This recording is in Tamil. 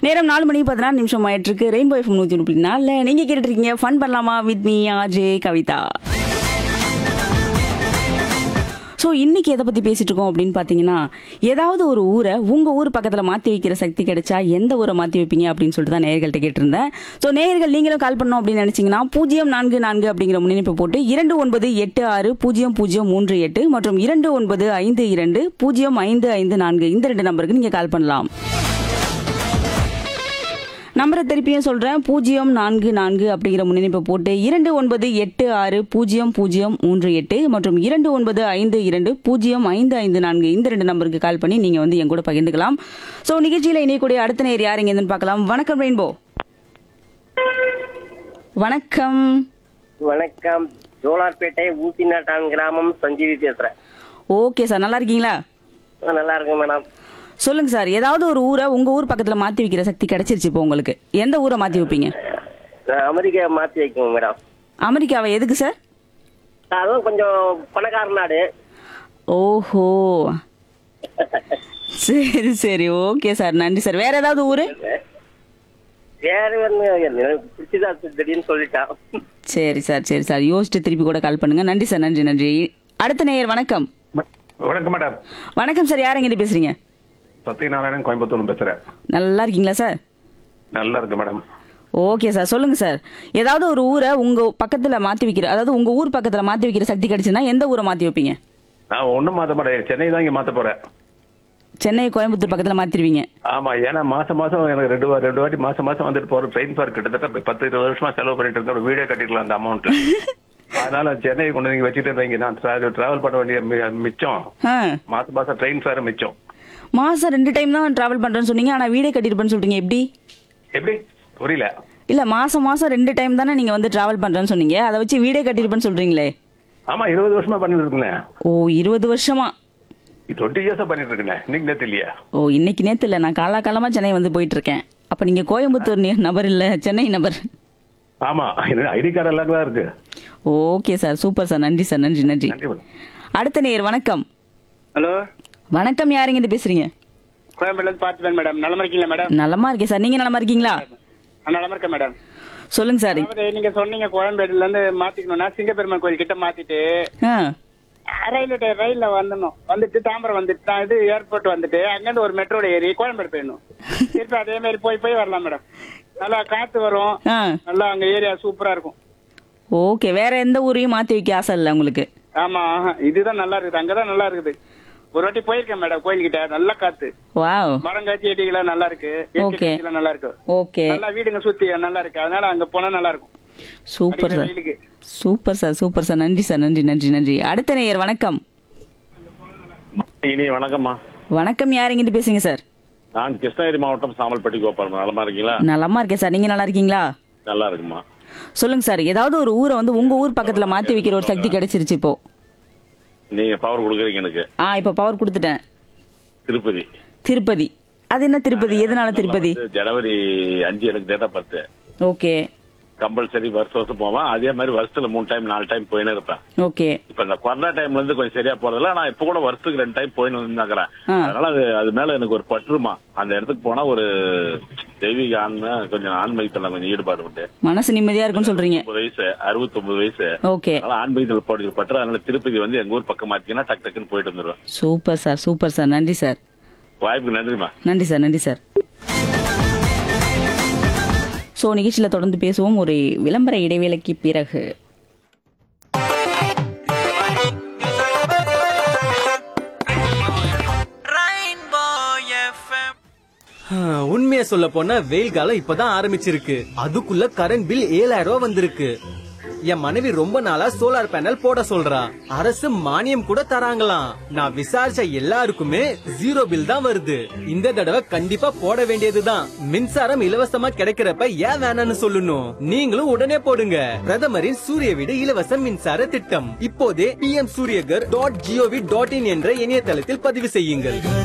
நேரம் நாலு மணி பதினாறு நிமிஷம் ஆயிட்டு இருக்கு ரெயின்போ எஃப்எம் நூற்றி ஒன்று புள்ளி நாலில் நீங்கள் கேட்டுட்டு இருக்கீங்க ஃபன் பண்ணலாமா with me RJ Kavitha so இன்னைக்கு எதை பற்றி பேசிட்டு இருக்கோம் அப்படின்னு பார்த்தீங்கன்னா ஏதாவது ஒரு ஊரை உங்கள் ஊர் பக்கத்தில் மாற்றி வைக்கிற சக்தி கிடைச்சா எந்த ஊரை மாற்றி வைப்பீங்க அப்படின்னு சொல்லிட்டு தான் நேயர்கள்ட்ட கேட்டிருந்தேன் ஸோ நேயர்கள் நீங்களும் கால் பண்ணோம் அப்படின்னு நினச்சிங்கன்னா பூஜ்ஜியம் நான்கு நான்கு அப்படிங்கிற முன்னிணைப்பு போட்டு இரண்டு ஒன்பது எட்டு ஆறு பூஜ்ஜியம் பூஜ்ஜியம் மூன்று எட்டு மற்றும் இரண்டு ஒன்பது ஐந்து இரண்டு பூஜ்ஜியம் ஐந்து ஐந்து நான்கு இந்த ரெண்டு நம்பருக்கு நீங்கள் கால் பண்ணலாம் நம்பரை திருப்பியும் சொல்கிறேன் பூஜ்ஜியம் நான்கு நான்கு அப்படிங்கிற முன்னிணைப்பை போட்டு இரண்டு ஒன்பது எட்டு ஆறு பூஜ்ஜியம் பூஜ்ஜியம் மூன்று எட்டு மற்றும் இரண்டு ஒன்பது ஐந்து இரண்டு பூஜ்ஜியம் ஐந்து ஐந்து நான்கு இந்த ரெண்டு நம்பருக்கு கால் பண்ணி நீங்கள் வந்து என் கூட பகிர்ந்துக்கலாம் ஸோ நிகழ்ச்சியில் இணையக்கூடிய அடுத்த நேர் யார் எங்கேருந்து பார்க்கலாம் வணக்கம் ரெயின்போ வணக்கம் வணக்கம் ஜோலார்பேட்டை ஊசிநாட்டான் கிராமம் சஞ்சீவி பேசுறேன் ஓகே சார் நல்லா இருக்கீங்களா ஆ, நல்லா இருக்கேன் மேடம் சொல்லுங்க சார் ஏதாவது ஒரு ஊரை உங்கள் ஊர் பக்கத்தில் மாற்றி வைக்கிற சக்தி கிடைச்சிருச்சு இப்போ உங்களுக்கு எந்த ஊரை மாற்றி வைப்பீங்க நான் அமெரிக்கா மாத்தி வைக்குவோம் மேடம் அமெரிக்காவை எதுக்கு சார் அதுவும் கொஞ்சம் பணக்கார நாடு ஓஹோ சரி சரி ஓகே சார் நன்றி சார் வேற ஏதாவது ஊரு வேற ஒண்ணு எனக்கு பிடிச்சதா திடீர்னு சொல்லிட்டான் சரி சார் சரி சார் யோசிச்சு திருப்பி கூட கால் பண்ணுங்க நன்றி சார் நன்றி நன்றி அடுத்த நேயர் வணக்கம் வணக்கம் மேடம் வணக்கம் சார் யார் எங்கிட்ட பேசுறீங்க சத்யநாராயணன் கோயம்புத்தூர் பேசுறேன் நல்லா இருக்கீங்களா சார் நல்லா இருக்கு மேடம் ஓகே சார் சொல்லுங்க சார் ஏதாவது ஒரு ஊரை உங்க பக்கத்துல மாத்தி வைக்கிற அதாவது உங்க ஊர் பக்கத்துல மாத்தி வைக்கிற சக்தி கிடைச்சுன்னா எந்த ஊரை மாத்தி வைப்பீங்க நான் ஒண்ணும் மாத்த மாட்டேன் சென்னை தான் இங்க மாத்த போறேன் சென்னை கோயம்புத்தூர் பக்கத்துல மாத்திருவீங்க ஆமா ஏன்னா மாசம் மாசம் எனக்கு ரெண்டு வா- ரெண்டு வாட்டி மாசம் மாசம் வந்துட்டு போற ட்ரெயின் ஃபேர் கிட்டத்தட்ட பத்து இருபது வருஷமா செலவு பண்ணிட்டு இருந்தேன் ஒரு வீடே கட்டிக்கலாம் அந்த அமௌண்ட் அதனால சென்னை கொண்டு நீங்க வச்சுட்டு வைங்க நான் டிராவல் பண்ண வேண்டிய மி- மிச்சம் ஆ மாசம் மாசம் ட்ரெயின் ஃபேர் மிச்சம் மாசம் ரெண்டு டைம் தான் டிராவல் பண்றேன்னு சொன்னீங்க ஆனா வீடே கட்டிருப்பேன்னு சொல்றீங்க எப்படி எப்படி புரியல இல்ல மாசம் மாசம் ரெண்டு டைம் தானே நீங்க வந்து டிராவல் பண்றேன்னு சொன்னீங்க அதை வச்சு வீடே கட்டிருப்பேன்னு சொல்றீங்களே ஆமா இருபது வருஷமா பண்ணிட்டு இருக்கேன் ஓ இருபது வருஷமா டுவெண்ட்டி இயர்ஸா பண்ணிட்டு இருக்கேன் இன்னைக்கு நேத்து இல்லையா ஓ இன்னைக்கு நேத்து இல்ல நான் காலாகாலமா சென்னை வந்து போயிட்டு இருக்கேன் அப்ப நீங்க கோயம்புத்தூர் நி- நபர் இல்ல சென்னை நபர் ஆமா ஐடி கார்டு எல்லாம் தான் இருக்கு ஓகே சார் சூப்பர் சார் நன்றி சார் நன்றி நன்றி நன்றி மேடம் அடுத்த நேயர் வணக்கம் ஹலோ வணக்கம் யாருங்க இது பேசுறீங்க கோயம்பேடுல இருந்து பார்த்துப்பேன் மேடம் நலமா இருக்கீங்களா மேடம் நலமா இருக்கேன் சார் நீங்க நலமா இருக்கீங்களா நான் நலமா இருக்கேன் மேடம் சொல்லுங்க சார் அதாவது நீங்க சொன்னீங்க கோயம்பேடுல இருந்து மாத்திக்கணும்னா சிங்கப்பெருமாள் கோயில் கிட்ட மாத்திட்டு ஆ ரயில் ரயில்ல வந்துடணும் வந்துட்டு தாம்பரம் வந்துட்டு நான் இது ஏர்போர்ட் வந்துட்டு அங்கிருந்து ஒரு மெட்ரோல ஏறி கோயம்பேடு போயிடணும் திருப்பி அதே மாதிரி போய் போய் வரலாம் மேடம் நல்லா காத்து வரும் ஆ நல்லா அங்க ஏரியா சூப்பரா இருக்கும் ஓகே வேற எந்த ஊரையும் மாத்தி வைக்க ஆசை இல்லை உங்களுக்கு ஆமா ஆஹா, இதுதான் நல்லா இருக்குது அங்கதான் நல்லா இருக்குது ஒரு வாட்டி போயிருக்கேன் மேடம் கோயில்கிட்ட நல்லா காத்து வாவ் மரங்காட்சி செடிகள்லாம் நல்லா இருக்கு இயற்கை Okay. காட்சிலாம் நல்லா இருக்கு ஓகே நல்லா வீடுங்க சுத்தி நல்லா இருக்கு அதனால அங்க போனா நல்லா இருக்கும் சூப்பர் அடிக்கிற சார் வெயிலுக்கு. சூப்பர் சார் சூப்பர் சார் நன்றி சார் நன்றி நன்றி நன்றி அடுத்த நேயர் வணக்கம் இனி வணக்கம்மா வணக்கம் யாருங்கிட்டு பேசுங்க சார் நான் கிருஷ்ணகிரி மாவட்டம் சாமல்பட்டி கோபால் நலமா இருக்கீங்களா நலமா இருக்கேன் சார் நீங்க நல்லா இருக்கீங்களா நல்லா இருக்குமா சொல்லுங்க சார் ஏதாவது ஒரு ஊரை வந்து உங்க ஊர் பக்கத்துல மாத்தி வைக்கிற ஒரு சக்தி கிடைச்சிருச்சு இப்போ நீங்க பவர் கொடுக்குறீங்க எனக்கு ஆ இப்போ பவர் கொடுத்துட்டேன் திருப்பதி திருப்பதி அது என்ன திருப்பதி எதனால திருப்பதி வந்து ஜனவரி அஞ்சு எனக்கு டேட்டா பத்து ஓகே கம்பல்சரி வருஷம் வருஷம் போவேன் அதே மாதிரி வருஷத்துல மூணு டைம் நாலு டைம் போயின்னு இருப்பேன் ஓகே இப்ப இந்த கொரோனா டைம்ல இருந்து கொஞ்சம் சரியா போறதில்ல நான் இப்ப கூட வருஷத்துக்கு ரெண்டு டைம் போயின்னு வந்துக்கிறேன் ஆ. அதனால அது அது மேல எனக்கு ஒரு பற்றுமா அந்த இடத்துக்கு போனா ஒரு தெய்வீக ஆன்மை கொஞ்சம் ஆன்மீகத்துல கொஞ்சம் ஈடுபாடு உண்டு மனசு நிம்மதியா இருக்கும்னு சொல்றீங்க முப்பது வயசு அறுபத்தொன்பது வயசு ஓகே அதனால ஆன்மீகத்தில் போட்டு பற்று அதனால திருப்பதி வந்து எங்க ஊர் பக்கம் மாத்திங்கன்னா டக்கு டக்குன்னு போயிட்டு வந்துருவேன் சூப்பர் சார் சூப்பர் சார் நன்றி சார் வாய்ப்புக்கு நன்றிமா நன்றி சார் நன்றி சார் ஸோ நிகழ்ச்சியில் தொடர்ந்து பேசுவோம் ஒரு விளம்பர இடைவேளைக்கு பிறகு உண்மையை சொல்ல போனா வெயில் காலம் இப்பதான் ஆரம்பிச்சிருக்கு அதுக்குள்ள கரண்ட் பில் ஏழாயிரம் ரூபாய் வந்திருக்கு என் மனைவி ரொம்ப நாளா சோலார் பேனல் போட சொல்றா அரசு மானியம் கூட தராங்களாம் நான் விசாரிச்ச எல்லாருக்குமே ஜீரோ பில் தான் வருது இந்த தடவை கண்டிப்பா போட வேண்டியதுதான் மின்சாரம் இலவசமா கிடைக்கிறப்ப ஏன் வேணாம்னு சொல்லணும் நீங்களும் உடனே போடுங்க பிரதமரின் சூரிய வீடு இலவச மின்சார திட்டம் இப்போதே PM Suryaghar dot G O V dot in என்ற இணையதளத்தில் பதிவு செய்யுங்கள்